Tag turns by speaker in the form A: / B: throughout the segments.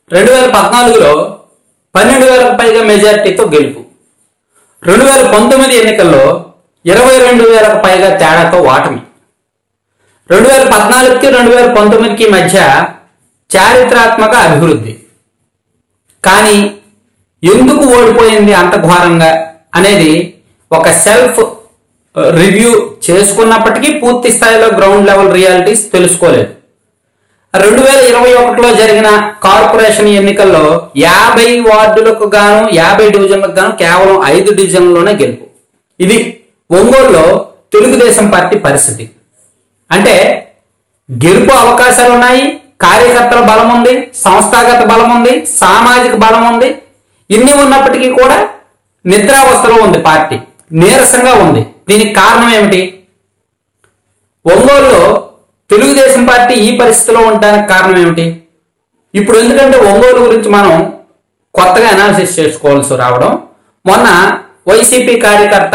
A: రెండు వేల పద్నాలుగులో పన్నెండు వేలకు పైగా మెజారిటీతో గెలుపు రెండు వేల పంతొమ్మిది ఎన్నికల్లో ఇరవై రెండు వేలకు పైగా తేడాతో ఓటమి రెండు వేల పద్నాలుగుకి రెండు వేల పంతొమ్మిదికి మధ్య చారిత్రాత్మక అభివృద్ధి కానీ ఎందుకు ఓడిపోయింది అంత ఘోరంగా అనేది ఒక సెల్ఫ్ రివ్యూ చేసుకున్నప్పటికీ పూర్తి స్థాయిలో గ్రౌండ్ లెవెల్ రియాలిటీస్ తెలుసుకోలేదు రెండు వేల ఇరవై ఒకటిలో జరిగిన కార్పొరేషన్ ఎన్నికల్లో యాభై వార్డులకు గాను యాభై డివిజన్లకు గాను కేవలం ఐదు డివిజన్లలోనే గెలుపు ఇది ఒంగోలులో తెలుగుదేశం పార్టీ పరిస్థితి అంటే గెలుపు అవకాశాలు ఉన్నాయి కార్యకర్తల బలం ఉంది సంస్థాగత బలం ఉంది సామాజిక బలం ఉంది ఇన్ని ఉన్నప్పటికీ కూడా నిద్రావస్థలో ఉంది పార్టీ నీరసంగా ఉంది దీనికి కారణం ఏమిటి ఒంగోలులో తెలుగుదేశం పార్టీ ఈ పరిస్థితిలో ఉండడానికి కారణం ఏమిటి ఇప్పుడు ఎందుకంటే ఒంగోలు గురించి మనం కొత్తగా అనాలిసిస్ చేసుకోవాల్సి రావడం మొన్న వైసీపీ కార్యకర్త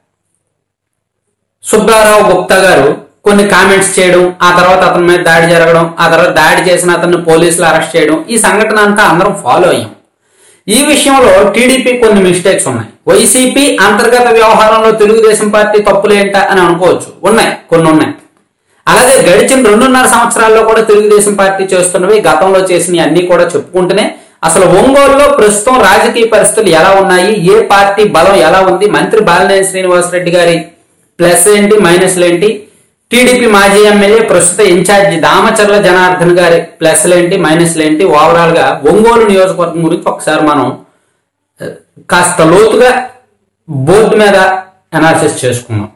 A: సుబ్బారావు గుప్తా గారు కొన్ని కామెంట్స్ చేయడం ఆ తర్వాత అతని మీద దాడి జరగడం ఆ తర్వాత దాడి చేసిన అతన్ని పోలీసులు అరెస్ట్ చేయడం ఈ సంఘటన అంతా అందరం ఫాలో అయ్యాం ఈ విషయంలో టీడీపీ కొన్ని మిస్టేక్స్ ఉన్నాయి వైసీపీ అంతర్గత వ్యవహారంలో తెలుగుదేశం పార్టీ తప్పులేంట అని అనుకోవచ్చు ఉన్నాయి కొన్ని ఉన్నాయి అలాగే గడిచిన రెండున్నర సంవత్సరాల్లో కూడా తెలుగుదేశం పార్టీ చేస్తున్నవి గతంలో చేసినవి అన్ని కూడా చెప్పుకుంటూనే అసలు ఒంగోలులో ప్రస్తుతం రాజకీయ పరిస్థితులు ఎలా ఉన్నాయి ఏ పార్టీ బలం ఎలా ఉంది మంత్రి బాలినేని శ్రీనివాసరెడ్డి గారి ప్లస్ ఏంటి మైనస్లు ఏంటి టీడీపీ మాజీ ఎమ్మెల్యే ప్రస్తుత ఇన్ఛార్జి దామచర్ల జనార్దన్ గారి ప్లస్లు ఏంటి మైనస్లు ఏంటి ఓవరాల్ గా ఒంగోలు నియోజకవర్గం గురించి ఒకసారి మనం ఆ, కాస్త లోతుగా బోర్డు మీద అనాలిసిస్ చేసుకున్నాం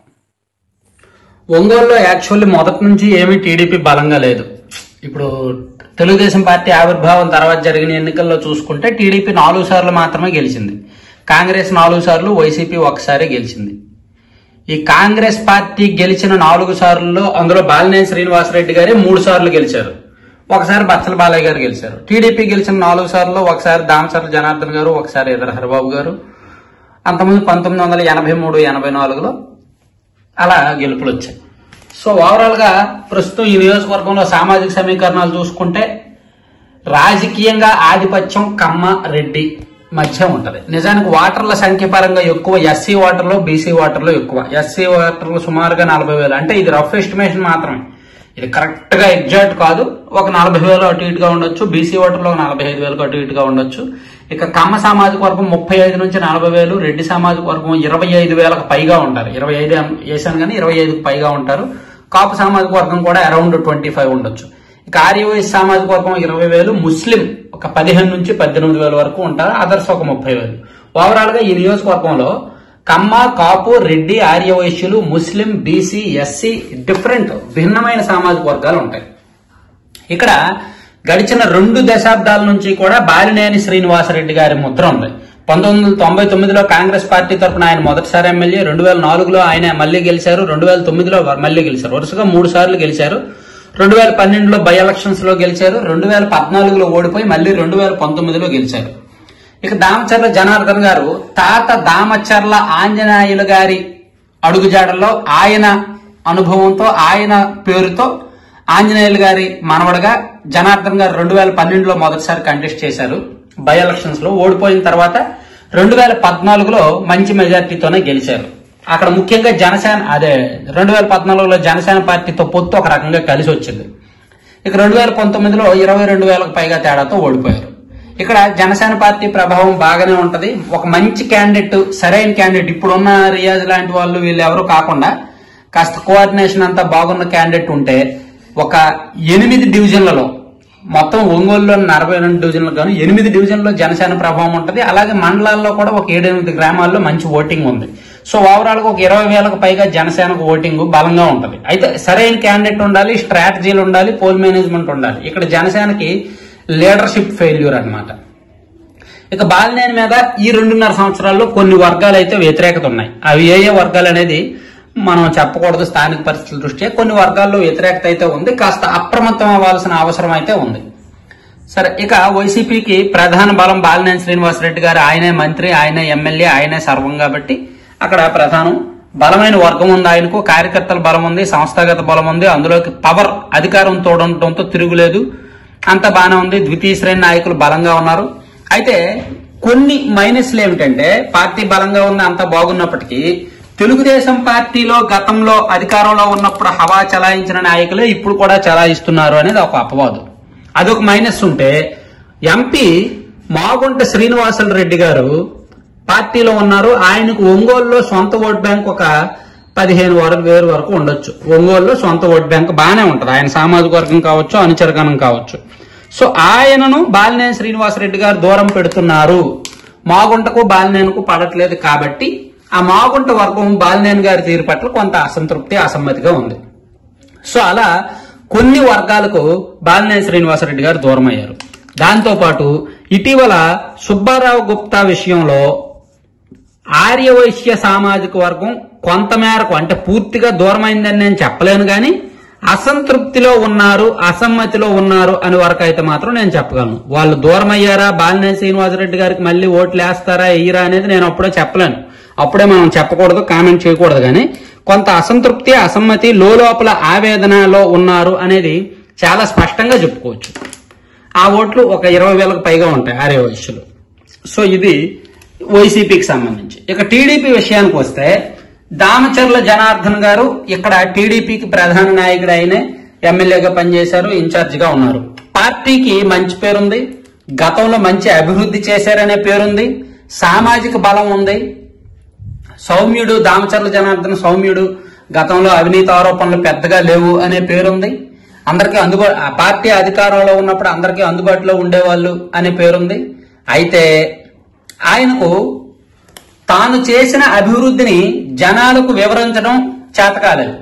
A: ఒంగోలులో యాక్చువల్లీ మొదటి నుంచి ఏమీ టీడీపీ బలంగా లేదు ఇప్పుడు తెలుగుదేశం పార్టీ ఆవిర్భావం తర్వాత జరిగిన ఎన్నికల్లో చూసుకుంటే టీడీపీ నాలుగు సార్లు మాత్రమే గెలిచింది కాంగ్రెస్ నాలుగు సార్లు వైసీపీ ఒకసారి గెలిచింది ఈ కాంగ్రెస్ పార్టీ గెలిచిన నాలుగు సార్లలో అందులో బాలినేని శ్రీనివాసరెడ్డి గారే మూడు సార్లు గెలిచారు ఒకసారి బచ్చల బాలయ్య గారు గెలిచారు టీడీపీ గెలిచిన నాలుగు సార్లు ఒకసారి దామచర్ల జనార్దన్ గారు ఒకసారి ఎదర హరిబాబు గారు అంతకుముందు పంతొమ్మిది వందల ఎనభై మూడు ఎనభై నాలుగులో అలా గెలుపులు వచ్చాయి సో ఓవరాల్ గా ప్రస్తుతం ఈ నియోజకవర్గంలో సామాజిక సమీకరణాలు చూసుకుంటే రాజకీయంగా ఆధిపత్యం కమ్మ రెడ్డి మధ్య ఉంటది నిజానికి ఓటర్ల సంఖ్య పరంగా ఎక్కువ ఎస్సీ ఓటర్లు బీసీ ఓటర్లు ఎక్కువ ఎస్సీ ఓటర్లు సుమారుగా నలభై వేలు అంటే ఇది రఫ్ ఎస్టిమేషన్ మాత్రమే ఇది కరెక్ట్ గా ఎగ్జాక్ట్ కాదు ఒక నలభై వేలు అటు ఇటుగా ఉండొచ్చు బీసీ ఓటర్లు ఒక నలభై ఐదు వేలకు అటు ఇటుగా ఉండొచ్చు ఇక కమ్మ సామాజిక వర్గం ముప్పై ఐదు నుంచి నలభై వేలు రెడ్డి సామాజిక వర్గం ఇరవై ఐదు వేలకు పైగా ఉంటారు ఇరవై ఐదు వేసాను కానీ ఇరవై ఐదుకు పైగా ఉంటారు కాపు సామాజిక వర్గం కూడా అరౌండ్ ట్వంటీ ఫైవ్ ఉండొచ్చు ఇక ఆర్యవైస్ సామాజిక వర్గం ఇరవై వేలు ముస్లిం ఒక పదిహేను నుంచి పద్దెనిమిది వేల వరకు ఉంటారు అదర్స్ ఒక ముప్పై వేలు ఓవరాల్ గా ఈ నియోజకవర్గంలో కమ్మ కాపు రెడ్డి ఆర్యవైశ్యులు ముస్లిం బీసీ ఎస్సీ డిఫరెంట్ భిన్నమైన సామాజిక వర్గాలు ఉంటాయి ఇక్కడ గడిచిన రెండు దశాబ్దాల నుంచి కూడా బాలినేని శ్రీనివాసరెడ్డి గారి ముద్ర ఉంది పంతొమ్మిది వందల తొంభై తొమ్మిదిలో కాంగ్రెస్ పార్టీ తరఫున ఆయన మొదటిసారి ఎమ్మెల్యే రెండు వేల నాలుగులో ఆయన మళ్ళీ గెలిచారు రెండు వేల తొమ్మిదిలో మళ్ళీ గెలిచారు వరుసగా మూడు సార్లు గెలిచారు రెండు వేల పన్నెండులో బై ఎలక్షన్స్ లో గెలిచారు రెండు వేల పద్నాలుగులో ఓడిపోయి మళ్ళీ రెండు వేల పంతొమ్మిదిలో గెలిచారు ఇక దామచర్ల జనార్దన్ గారు తాత దామచర్ల ఆంజనేయులు గారి అడుగుజాడల్లో ఆయన అనుభవంతో ఆయన పేరుతో ఆంజనేయులు గారి మనవడగా జనార్దన్ గారు రెండు వేల పన్నెండులో మొదటిసారి కంటెస్ట్ చేశారు బై ఎలక్షన్స్ లో ఓడిపోయిన తర్వాత రెండు వేల పద్నాలుగులో మంచి మెజార్టీతోనే గెలిచారు అక్కడ ముఖ్యంగా జనసేన అదే రెండు వేల పద్నాలుగులో జనసేన పార్టీతో పొత్తు ఒక రకంగా కలిసి వచ్చింది ఇక రెండు వేల పంతొమ్మిదిలో ఇరవై రెండు వేలకు పైగా తేడాతో ఓడిపోయారు ఇక్కడ జనసేన పార్టీ ప్రభావం బాగానే ఉంటది ఒక మంచి క్యాండిడేట్ సరైన క్యాండిడేట్ ఇప్పుడున్న రియాజ్ లాంటి వాళ్ళు వీళ్ళు ఎవరు కాకుండా కాస్త కోఆర్డినేషన్ అంతా బాగున్న క్యాండిడేట్ ఉంటే ఒక ఎనిమిది డివిజన్లలో మొత్తం ఒంగోలులో నలభై రెండు డివిజన్లకు గాను ఎనిమిది డివిజన్లో జనసేన ప్రభావం ఉంటది అలాగే మండలాల్లో కూడా ఒక ఏడెనిమిది గ్రామాల్లో మంచి ఓటింగ్ ఉంది సో ఓవరాల్ గా ఒక ఇరవై వేలకు పైగా జనసేనకు ఓటింగ్ బలంగా ఉంటది అయితే సరైన క్యాండిడేట్ ఉండాలి స్ట్రాటజీలు ఉండాలి పోల్ మేనేజ్మెంట్ ఉండాలి ఇక్కడ జనసేనకి లీడర్షిప్ ఫెయిల్యూర్ అన్నమాట ఇక బాలినేని మీద ఈ రెండున్నర సంవత్సరాల్లో కొన్ని వర్గాలు అయితే వ్యతిరేకత ఉన్నాయి అవి ఏ ఏ వర్గాలు అనేది మనం చెప్పకూడదు స్థానిక పరిస్థితుల దృష్ట్యా కొన్ని వర్గాల్లో వ్యతిరేకత అయితే ఉంది కాస్త అప్రమత్తం అవ్వాల్సిన అవసరం అయితే ఉంది సరే ఇక వైసీపీకి ప్రధాన బలం బాలినేని శ్రీనివాసరెడ్డి గారు ఆయనే మంత్రి ఆయనే ఎమ్మెల్యే ఆయనే సర్వం కాబట్టి అక్కడ ప్రధానం బలమైన వర్గం ఉంది ఆయనకు కార్యకర్తల బలం ఉంది సంస్థాగత బలం ఉంది అందులోకి పవర్ అధికారం తోడటంతో తిరుగులేదు అంత బాగానే ఉంది ద్వితీయ శ్రేణి నాయకులు బలంగా ఉన్నారు అయితే కొన్ని మైనస్లు ఏమిటంటే పార్టీ బలంగా ఉంది అంత బాగున్నప్పటికీ తెలుగుదేశం పార్టీలో గతంలో అధికారంలో ఉన్నప్పుడు హవా చలాయించిన నాయకులే ఇప్పుడు కూడా చలాయిస్తున్నారు అనేది ఒక అపవాదు అదొక మైనస్ ఉంటే ఎంపీ మాగుంట శ్రీనివాసులు రెడ్డి గారు పార్టీలో ఉన్నారు ఆయనకు ఒంగోలులో సొంత ఓట్ బ్యాంక్ ఒక పదిహేను వరకు వేరు వరకు ఉండొచ్చు ఒంగోలులో సొంత ఓట్ బ్యాంక్ బాగానే ఉంటుంది ఆయన సామాజిక వర్గం కావచ్చు అనుచరగణం కావచ్చు సో ఆయనను బాలినేని శ్రీనివాసరెడ్డి గారు దూరం పెడుతున్నారు మాగుంటకు బాలినేనుకు పడట్లేదు కాబట్టి ఆ మాగుంట వర్గం బాలినేని గారి తీరు పట్ల కొంత అసంతృప్తి అసమ్మతిగా ఉంది సో అలా కొన్ని వర్గాలకు బాలినేని శ్రీనివాసరెడ్డి గారు దూరం అయ్యారు దాంతోపాటు ఇటీవల సుబ్బారావు గుప్తా విషయంలో ఆర్యవైశ్య సామాజిక వర్గం కొంతమేరకు అంటే పూర్తిగా దూరమైందని నేను చెప్పలేను కానీ అసంతృప్తిలో ఉన్నారు అసమ్మతిలో ఉన్నారు అని వరకు అయితే మాత్రం నేను చెప్పగలను వాళ్ళు దూరం అయ్యారా బాలినేని శ్రీనివాసరెడ్డి గారికి మళ్ళీ ఓట్లు వేస్తారా వెయ్యరా అనేది నేను అప్పుడే చెప్పలేను అప్పుడే మనం చెప్పకూడదు కామెంట్ చేయకూడదు కానీ కొంత అసంతృప్తి అసమ్మతి లోపల ఆవేదనలో ఉన్నారు అనేది చాలా స్పష్టంగా చెప్పుకోవచ్చు ఆ ఓట్లు ఒక ఇరవై వేలకు పైగా ఉంటాయి ఆర్య వయస్సులు సో ఇది వైసీపీకి సంబంధించి ఇక టీడీపీ విషయానికి వస్తే దామచర్ల జనార్దన్ గారు ఇక్కడ టీడీపీకి ప్రధాన నాయకుడు అయిన ఎమ్మెల్యేగా పనిచేశారు ఇన్ఛార్జ్ గా ఉన్నారు పార్టీకి మంచి పేరుంది గతంలో మంచి అభివృద్ధి చేశారనే పేరుంది సామాజిక బలం ఉంది సౌమ్యుడు దామచర్ల జనార్దన్ సౌమ్యుడు గతంలో అవినీతి ఆరోపణలు పెద్దగా లేవు అనే పేరుంది అందరికీ అందుబా ఆ పార్టీ అధికారంలో ఉన్నప్పుడు అందరికీ అందుబాటులో ఉండేవాళ్ళు అనే పేరుంది అయితే ఆయనకు తాను చేసిన అభివృద్ధిని జనాలకు వివరించడం చేతకాలేదు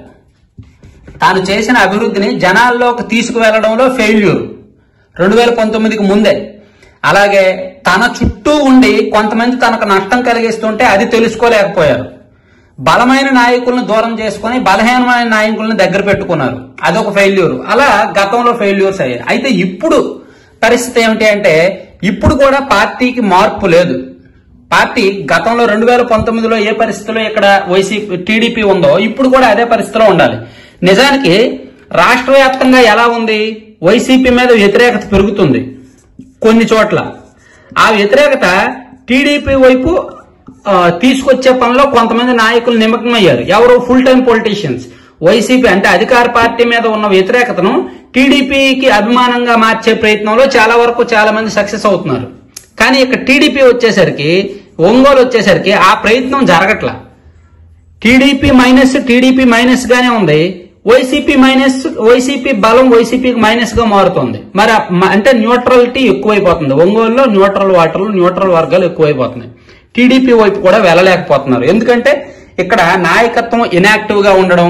A: తాను చేసిన అభివృద్ధిని జనాల్లోకి తీసుకువెళ్లడంలో ఫెయిల్యూర్ రెండు వేల పంతొమ్మిదికి ముందే అలాగే తన చుట్టూ ఉండి కొంతమంది తనకు నష్టం కలిగిస్తుంటే అది తెలుసుకోలేకపోయారు బలమైన నాయకులను దూరం చేసుకుని బలహీనమైన నాయకులను దగ్గర పెట్టుకున్నారు అదొక ఫెయిల్యూర్ అలా గతంలో ఫెయిల్యూర్స్ అయ్యాయి అయితే ఇప్పుడు పరిస్థితి ఏమిటి అంటే ఇప్పుడు కూడా పార్టీకి మార్పు లేదు పార్టీ గతంలో రెండు వేల పంతొమ్మిదిలో ఏ పరిస్థితిలో ఇక్కడ వైసీపీ టీడీపీ ఉందో ఇప్పుడు కూడా అదే పరిస్థితిలో ఉండాలి నిజానికి రాష్ట్ర వ్యాప్తంగా ఎలా ఉంది వైసీపీ మీద వ్యతిరేకత పెరుగుతుంది కొన్ని చోట్ల ఆ వ్యతిరేకత టీడీపీ వైపు ఆ, తీసుకొచ్చే పనిలో కొంతమంది నాయకులు నిమగ్నమయ్యారు ఎవరు ఫుల్ టైం పొలిటీషియన్స్ వైసీపీ అంటే అధికార పార్టీ మీద ఉన్న వ్యతిరేకతను టీడీపీకి అభిమానంగా మార్చే ప్రయత్నంలో చాలా వరకు చాలా మంది సక్సెస్ అవుతున్నారు కానీ ఇక్కడ టీడీపీ వచ్చేసరికి ఒంగోలు వచ్చేసరికి ఆ ప్రయత్నం జరగట్లా టీడీపీ మైనస్ టీడీపీ మైనస్ గానే ఉంది వైసీపీ మైనస్ వైసీపీ బలం వైసీపీకి మైనస్ గా మారుతుంది మరి ఆ మ- అంటే న్యూట్రలిటీ ఎక్కువైపోతుంది ఒంగోలులో న్యూట్రల్ వాటర్లు న్యూట్రల్ వర్గాలు ఎక్కువైపోతున్నాయి టీడీపీ వైపు కూడా వెళ్ళలేకపోతున్నారు ఎందుకంటే ఇక్కడ నాయకత్వం ఇనాక్టివ్ గా ఉండడం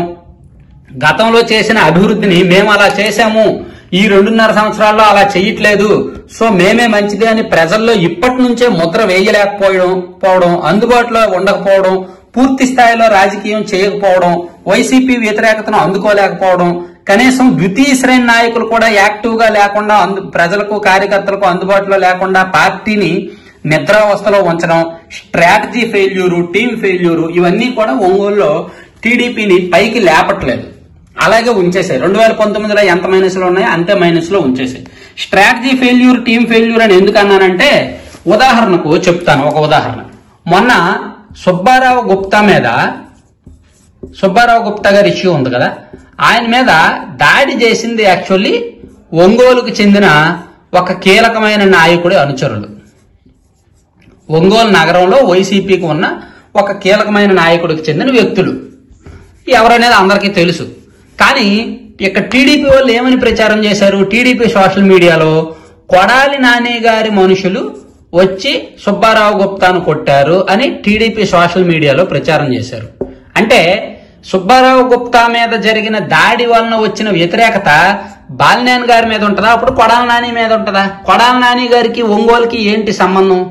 A: గతంలో చేసిన అభివృద్ధిని మేము అలా చేశాము ఈ రెండున్నర సంవత్సరాల్లో అలా చేయట్లేదు సో మేమే మంచిది అని ప్రజల్లో ఇప్పటి నుంచే ముద్ర వేయలేకపోవడం పోవడం అందుబాటులో ఉండకపోవడం పూర్తి స్థాయిలో రాజకీయం చేయకపోవడం వైసీపీ వ్యతిరేకతను అందుకోలేకపోవడం కనీసం ద్వితీయ శ్రేణి నాయకులు కూడా యాక్టివ్ గా లేకుండా అందు ప్రజలకు కార్యకర్తలకు అందుబాటులో లేకుండా పార్టీని నిద్రావస్థలో ఉంచడం స్ట్రాటజీ ఫెయిల్యూరు టీం ఫెయిల్యూరు ఇవన్నీ కూడా ఒంగోలులో టీడీపీని పైకి లేపట్లేదు అలాగే ఉంచేసాయి రెండు వేల పంతొమ్మిదిలో ఎంత మైనస్లో ఉన్నాయో అంతే మైనస్లో ఉంచేసాయి స్ట్రాటజీ ఫెయిల్యూర్ టీం ఫెయిల్యూర్ అని ఎందుకు అన్నానంటే ఉదాహరణకు చెప్తాను ఒక ఉదాహరణ మొన్న సుబ్బారావు గుప్తా మీద సుబ్బారావు గుప్తా గారి ఇష్యూ ఉంది కదా ఆయన మీద దాడి చేసింది యాక్చువల్లీ ఒంగోలుకు చెందిన ఒక కీలకమైన నాయకుడి అనుచరులు ఒంగోలు నగరంలో వైసీపీకి ఉన్న ఒక కీలకమైన నాయకుడికి చెందిన వ్యక్తులు ఎవరనేది అందరికీ తెలుసు కానీ ఇక టీడీపీ వాళ్ళు ఏమని ప్రచారం చేశారు టీడీపీ సోషల్ మీడియాలో కొడాలి నాని గారి మనుషులు వచ్చి సుబ్బారావు గుప్తాను కొట్టారు అని టీడీపీ సోషల్ మీడియాలో ప్రచారం చేశారు అంటే సుబ్బారావు గుప్తా మీద జరిగిన దాడి వలన వచ్చిన వ్యతిరేకత బాలినేని గారి మీద ఉంటుందా అప్పుడు కొడాలి నాని మీద ఉంటుందా కొడాలి నాని గారికి ఒంగోలుకి ఏంటి సంబంధం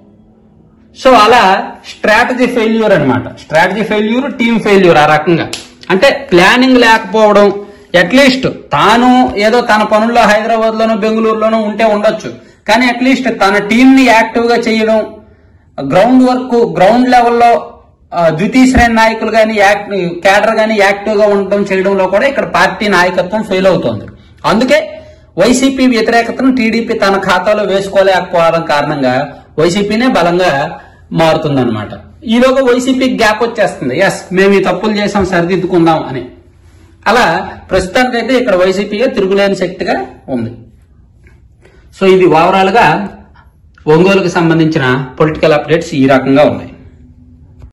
A: సో అలా స్ట్రాటజీ ఫెయిల్యూర్ అన్నమాట స్ట్రాటజీ ఫెయిల్యూర్ టీమ్ ఫెయిల్యూర్ ఆ రకంగా అంటే ప్లానింగ్ లేకపోవడం అట్లీస్ట్ తాను ఏదో తన పనుల్లో హైదరాబాద్ లోనో బెంగళూరులోనో ఉంటే ఉండొచ్చు కానీ అట్లీస్ట్ తన టీం ని యాక్టివ్ గా చేయడం గ్రౌండ్ వర్క్ గ్రౌండ్ లెవెల్లో ఆ, ద్వితీయ శ్రేణి నాయకులు కానీ క్యాడర్ కానీ యాక్టివ్ గా ఉండడం చేయడంలో కూడా ఇక్కడ పార్టీ నాయకత్వం ఫెయిల్ అవుతోంది అందుకే వైసీపీ వ్యతిరేకతను టీడీపీ తన ఖాతాలో వేసుకోలేకపోవడం కారణంగా వైసీపీనే బలంగా మారుతుందన్నమాట ఈలోగా వైసీపీకి గ్యాప్ వచ్చేస్తుంది ఎస్ మేము ఈ తప్పులు చేసాం సరిదిద్దుకుందాం అని అలా ప్రస్తుతానికైతే ఇక్కడ వైసీపీయే తిరుగులేని శక్తిగా ఉంది సో ఇది ఓవరాల్ గా ఒంగోలుకు సంబంధించిన పొలిటికల్ అప్డేట్స్ ఈ రకంగా ఉన్నాయి